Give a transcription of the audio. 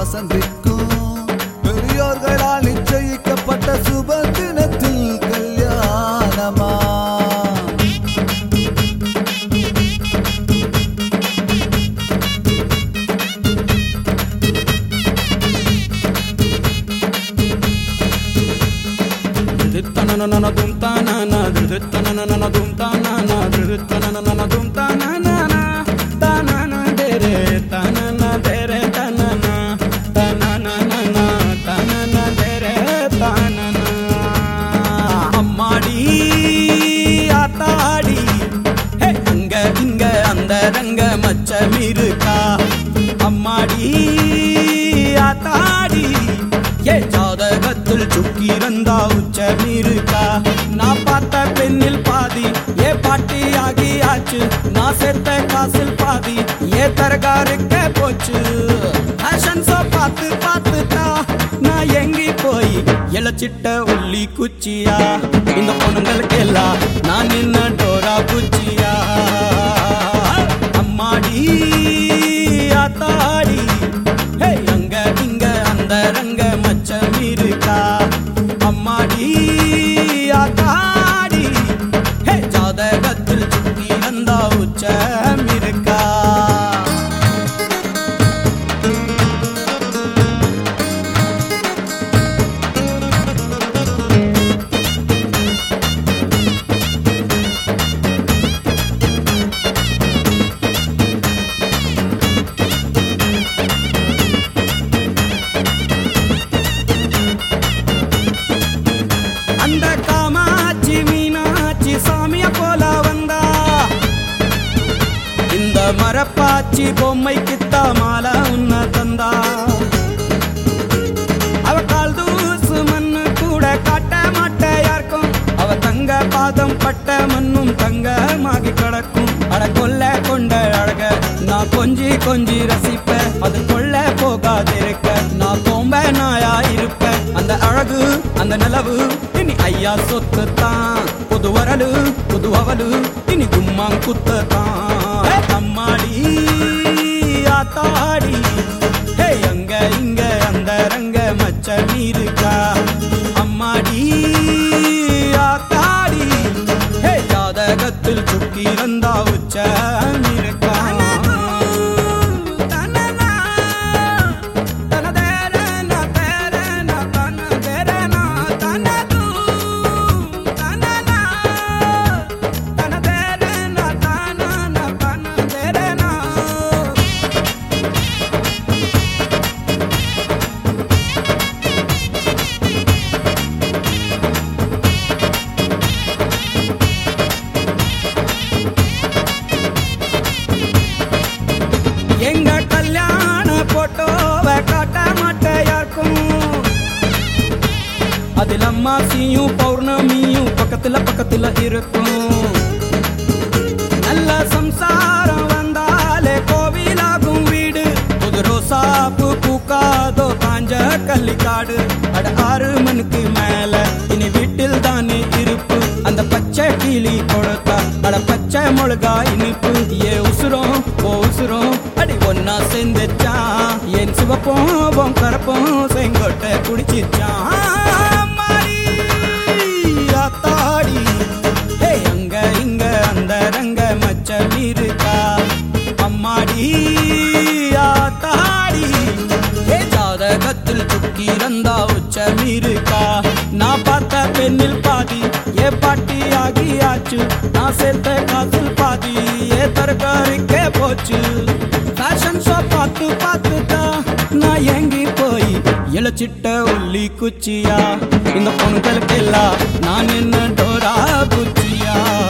வசந்திக்கும் பெரியோர்களால் நிச்சயிக்கப்பட்ட சுப தினத்தில் கல்யாணமா Dum-ta-na-na-na-na, dum-ta-na-na, dum-ta-na-na-na, dum-ta-na-na, dum-ta-na-na-na, dum-ta-na-na-na, ta-na-na, de-re, ta-na-na, de-re, ta-na-na, ta-na-na-na-na, ta-na-na, de-re, ta-na-na. அம்மாடி ஆத்தாடி ஹே, அங்க இங்க அந்த ரங்க மச்சம் இருக்கா அம்மாடி ஆத்தாடி ஏ ஜாதகத்தில் சுக்கிரந்தா உச்சம் இருக்கா நான் பார்த்த பெண்ணில் பாதி ஏ பாட்டி ஆகியாச்சு நான் சேர்த்த காசில் பாதி ஏ தரகாருக்க போச்சு ஃபேஷன் ஷோ பார்த்து பார்த்து தான் நான் எங்கி போய் இளச்சிட்ட உள்ளி குச்சியா இந்த பொண்ணுங்களுக்கு எல்லாம் நான் நின்ன டோரா குச்சியா அம்மாடி ஆத்தாடி ஹே அங்க இங்க அந்த ரங்க மச்சம் இருக்கா அம்மாடி ஆத்தாடி ஹே ஜாதகத்தில் சுத்தி வந்தா உச்சம் இருக்கா அந்த காமாட்சி மீனாட்சி சாமிய போல வந்தா இந்த மரப்பாச்சி பொம்மைக்குத்தா மாலை உன்ன தந்தா அவ கால் தூசு மண்ணு கூட காட்ட மாட்டையார்க்கும் அவ தங்க பாதம் பட்ட மண்ணும் தங்கமாகி கிடக்கும் அட கொல்ல கொண்ட அழக நான் கொஞ்சி கொஞ்சி ரசிப்பேன் அது கொள்ள போகாதிருக்க நான் கோம்ப நாயா இருப்பேன் அந்த அழகு அந்த நிலவு இனி ஐயா சொத்து தான் புது வரலு புது அவலு இனி கும்மாங் குத்து தான் அம்மாடி ஆத்தாடி ஹே அங்க இங்க அந்த ரங்க மச்சம் இருக்கா அம்மாடி ஆத்தாடி ஹே ஜாதகத்தில் சுக்கி வந்தா உச்சம் இருக்கா எங்க கல்யாண போட்டோவை காட்ட மாட்டையாருக்கும் அதில் அம்மாசியும் பௌர்ணமியும் பக்கத்துல பக்கத்துல இருக்கும் நல்ல சம்சாரம் வந்தாலே கோவிலாகும் வீடு புது ரோசாப்பு பூக்காதோ காஞ்ச கள்ளிக்காடு அட ஆறு மணிக்கு மேல இனி வீட்டில் தானே இருப்பு அந்த பச்சை கிளி கொடுத்தா அட பச்சை மிளகா இனிப்பு ஏ உசுரோம் ஓ உசுரோம் அடி ஒன்னா சேர்ந்துச்சான் என் சிவப்போம் உன் கரப்போம் செங்கோட்டை குடிச்சிச்சான் மாறி ஆத்தாடி ஹே அங்க இங்க அந்த ரங்க மச்சம் இருக்கா அம்மாடி ஆத்தாடி ஹே ஜாதகத்தில் துக்கி வந்தா உச்சம் இருக்கா நான் பார்த்த பெண்ணில் பாதி ஏ பாட்டி ஆகியாச்சு நான் சேர்த்த காசில் பாதி ஏ தரகாரிக்கே போச்சு ஃபேஷன் ஷோ பார்த்து பார்த்து தான் நான் எங்கி போய் இளச்சிட்ட உள்ளி குச்சியா இந்த பொண்ணுகளுக்கெல்லாம் நான் என்ன டோரா குச்சியா